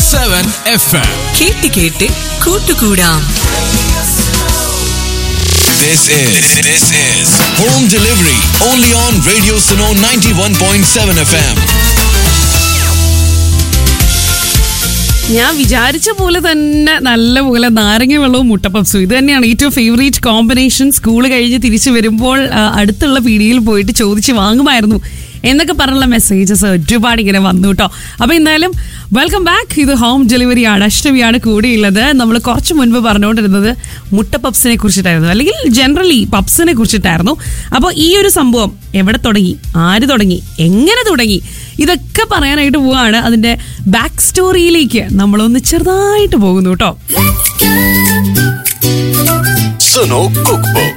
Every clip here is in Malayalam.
സെവൻ എഫ് എം കേട്ട് കേട്ട് കൂട്ടുകൂടാം This is this is home delivery only on Radio Suno 91.7 FM. ഞാൻ വിചാരിച്ച പോലെ തന്നെ നല്ല പോലെ നാരങ്ങ വെള്ളവും മുട്ടപ്പപ്സും ഇത് തന്നെയാണ് ഏറ്റവും ഫേവറേറ്റ് കോമ്പിനേഷൻ സ്കൂൾ കഴിഞ്ഞ് തിരിച്ചു വരുമ്പോൾ ആ, അടുത്തുള്ള പീടികയിൽ പോയിട്ട് ചോദിച്ച് വാങ്ങുമായിരുന്നു എന്നൊക്കെ പറഞ്ഞുള്ള മെസ്സേജസ് ഒരുപാട് ഇങ്ങനെ വന്നു കേട്ടോ അപ്പൊ എന്തായാലും വെൽക്കം ബാക്ക് ഇത് ഹോം ഡെലിവറി ആണ് അഷ്ടമിയാണ് കൂടിയുള്ളത് നമ്മൾ കുറച്ച് മുൻപ് പറഞ്ഞുകൊണ്ടിരുന്നത് മുട്ട പപ്സിനെ കുറിച്ചിട്ടായിരുന്നു അല്ലെങ്കിൽ ജനറലി പപ്സിനെ കുറിച്ചിട്ടായിരുന്നു അപ്പോൾ ഈ ഒരു സംഭവം എവിടെ തുടങ്ങി ആര് തുടങ്ങി എങ്ങനെ തുടങ്ങി ഇതൊക്കെ പറയാനായിട്ട് പോവാണ് അതിന്റെ ബാക്ക് സ്റ്റോറിയിലേക്ക് നമ്മളൊന്ന് ചെറുതായിട്ട് പോകുന്നു കേട്ടോ Suno Cookbook.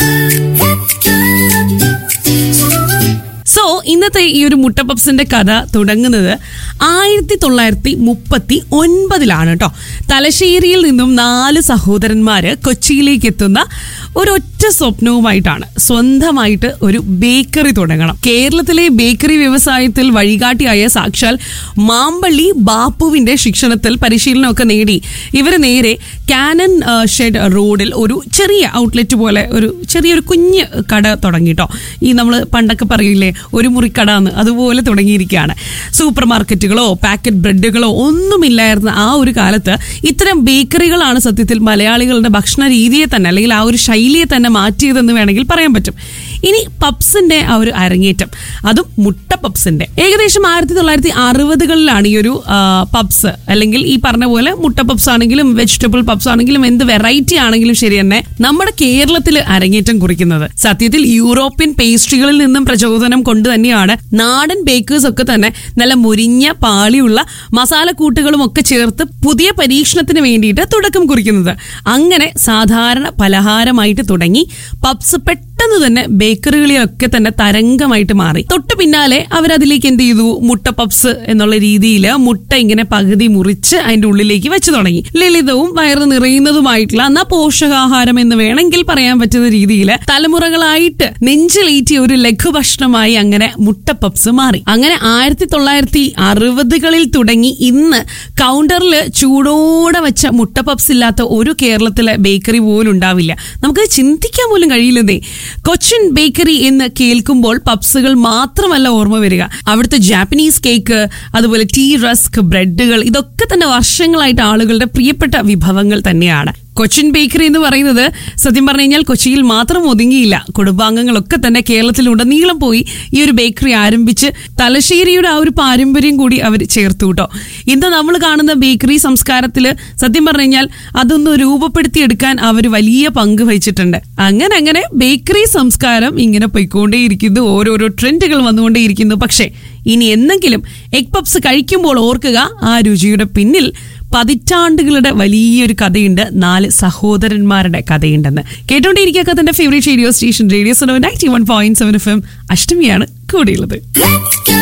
സോ ഇന്നത്തെ ഈ ഒരു മുട്ട പപ്സിന്റെ കഥ തുടങ്ങുന്നത് ആയിരത്തി തൊള്ളായിരത്തി മുപ്പത്തി ഒൻപതിലാണ് കേട്ടോ തലശ്ശേരിയിൽ നിന്നും നാല് സഹോദരന്മാര് കൊച്ചിയിലേക്ക് എത്തുന്ന ഒരൊറ്റ സ്വപ്നവുമായിട്ടാണ് സ്വന്തമായിട്ട് ഒരു ബേക്കറി തുടങ്ങണം കേരളത്തിലെ ബേക്കറി വ്യവസായത്തിൽ വഴികാട്ടിയായ സാക്ഷാൽ മാമ്പള്ളി ബാപ്പുവിന്റെ ശിക്ഷണത്തിൽ പരിശീലനമൊക്കെ നേടി ഇവര് നേരെ കാനൻ ആ, ഷെഡ് റോഡിൽ ഒരു ചെറിയ ഔട്ട്ലെറ്റ് പോലെ ഒരു ചെറിയൊരു കുഞ്ഞ് കട തുടങ്ങിട്ടോ ഈ നമ്മൾ പണ്ടൊക്കെ പറയില്ലേ ഒരു മുറിക്കട എന്ന് അതുപോലെ തുടങ്ങിയിരിക്കുകയാണ് സൂപ്പർ മാർക്കറ്റുകളോ പാക്കറ്റ് ബ്രെഡുകളോ ഒന്നുമില്ലായിരുന്ന ആ ഒരു കാലത്ത് ഇത്തരം ബേക്കറികളാണ് സത്യത്തിൽ മലയാളികളുടെ ഭക്ഷണ രീതിയെ തന്നെ അല്ലെങ്കിൽ ആ ഒരു ശൈലിയെ തന്നെ മാറ്റിയതെന്ന് വേണമെങ്കിൽ പറയാൻ പറ്റും ഇനി പപ്സിന്റെ ആ ഒരു അരങ്ങേറ്റം അതും മുട്ട പപ്സിന്റെ ഏകദേശം ആയിരത്തി തൊള്ളായിരത്തി അറുപതുകളിലാണ് ഈ ഒരു ആ, പപ്സ് അല്ലെങ്കിൽ ഈ പറഞ്ഞ പോലെ മുട്ട പപ്സ് ആണെങ്കിലും വെജിറ്റബിൾ പപ്സ് ആണെങ്കിലും എന്ത് വെറൈറ്റി ആണെങ്കിലും ശരി തന്നെ നമ്മുടെ കേരളത്തിൽ അരങ്ങേറ്റം കുറിക്കുന്നത് സത്യത്തിൽ യൂറോപ്യൻ പേസ്ട്രികളിൽ നിന്നും പ്രചോദനം കൊണ്ട് തന്നെയാണ് നാടൻ ബേക്കേഴ്സ് ഒക്കെ തന്നെ നല്ല മുരിഞ്ഞ പാളിയുള്ള മസാലക്കൂട്ടുകളും ഒക്കെ ചേർത്ത് പുതിയ പരീക്ഷണത്തിന് വേണ്ടിയിട്ട് തുടക്കം കുറിക്കുന്നത് അങ്ങനെ സാധാരണ പലഹാരമായിട്ട് തുടങ്ങി പപ്സ് പെട്ടെന്ന് തന്നെ ബേക്കറികളിലൊക്കെ തന്നെ തരംഗമായിട്ട് മാറി തൊട്ട് പിന്നാലെ അവരതിലേക്ക് എന്ത് ചെയ്തു മുട്ട പപ്സ് എന്നുള്ള രീതിയിൽ മുട്ട ഇങ്ങനെ പകുതി മുറിച്ച് അതിന്റെ ഉള്ളിലേക്ക് വെച്ച് തുടങ്ങി ലളിതവും വയറ് നിറയുന്നതുമായിട്ടുള്ള എന്നാ പോഷകാഹാരം എന്ന് വേണമെങ്കിൽ പറയാൻ പറ്റുന്ന രീതിയിൽ തലമുറകളായിട്ട് നെഞ്ചിലേറ്റിയ ഒരു ലഘുഭക്ഷണമായി അങ്ങനെ മുട്ട പപ്സ് മാറി അങ്ങനെ ആയിരത്തി തൊള്ളായിരത്തി അറുപതുകളിൽ തുടങ്ങി ഇന്ന് കൗണ്ടറിൽ ചൂടോടെ വെച്ച മുട്ട പപ്സ് ഇല്ലാത്ത ഒരു കേരളത്തിലെ ബേക്കറി പോലും ഉണ്ടാവില്ല നമുക്ക് ചിന്തിക്കാൻ പോലും കഴിയില്ലെന്നേ കൊച്ചിൻ ബേക്കറി എന്ന് കേൾക്കുമ്പോൾ പപ്സുകൾ മാത്രമല്ല ഓർമ്മ വരിക അവിടുത്തെ ജാപ്പനീസ് കേക്ക് അതുപോലെ ടീ റസ്ക് ബ്രെഡുകൾ ഇതൊക്കെ തന്നെ വർഷങ്ങളായിട്ട് ആളുകളുടെ പ്രിയപ്പെട്ട വിഭവങ്ങൾ തന്നെയാണ് കൊച്ചിൻ ബേക്കറി എന്ന് പറയുന്നത് സത്യം പറഞ്ഞു കഴിഞ്ഞാൽ കൊച്ചിയിൽ മാത്രം ഒതുങ്ങിയില്ല കുടുംബാംഗങ്ങളൊക്കെ തന്നെ കേരളത്തിലുടനീളം പോയി ഈ ഒരു ബേക്കറി ആരംഭിച്ച് തലശ്ശേരിയുടെ ആ ഒരു പാരമ്പര്യം കൂടി അവർ ചേർത്തു കേട്ടോ ഇന്ന് നമ്മൾ കാണുന്ന ബേക്കറി സംസ്കാരത്തിൽ സത്യം പറഞ്ഞു കഴിഞ്ഞാൽ അതൊന്ന് രൂപപ്പെടുത്തിയെടുക്കാൻ അവർ വലിയ പങ്ക് വഹിച്ചിട്ടുണ്ട് അങ്ങനെ അങ്ങനെ ബേക്കറി സംസ്കാരം ഇങ്ങനെ പോയിക്കൊണ്ടേയിരിക്കുന്നു ഓരോരോ ട്രെൻഡുകൾ വന്നുകൊണ്ടേയിരിക്കുന്നു പക്ഷേ ഇനി എന്തെങ്കിലും എഗ് പപ്സ് കഴിക്കുമ്പോൾ ഓർക്കുക ആ രുചിയുടെ പിന്നിൽ പതിറ്റാണ്ടുകളുടെ വലിയൊരു കഥയുണ്ട് നാല് സഹോദരന്മാരുടെ കഥയുണ്ടെന്ന് കേട്ടോണ്ടിരിക്കുക കഥന്റെ favourite radio station radio so ninety one point seven F M അഷ്ടമിയാണ് കൂടെയുള്ളത്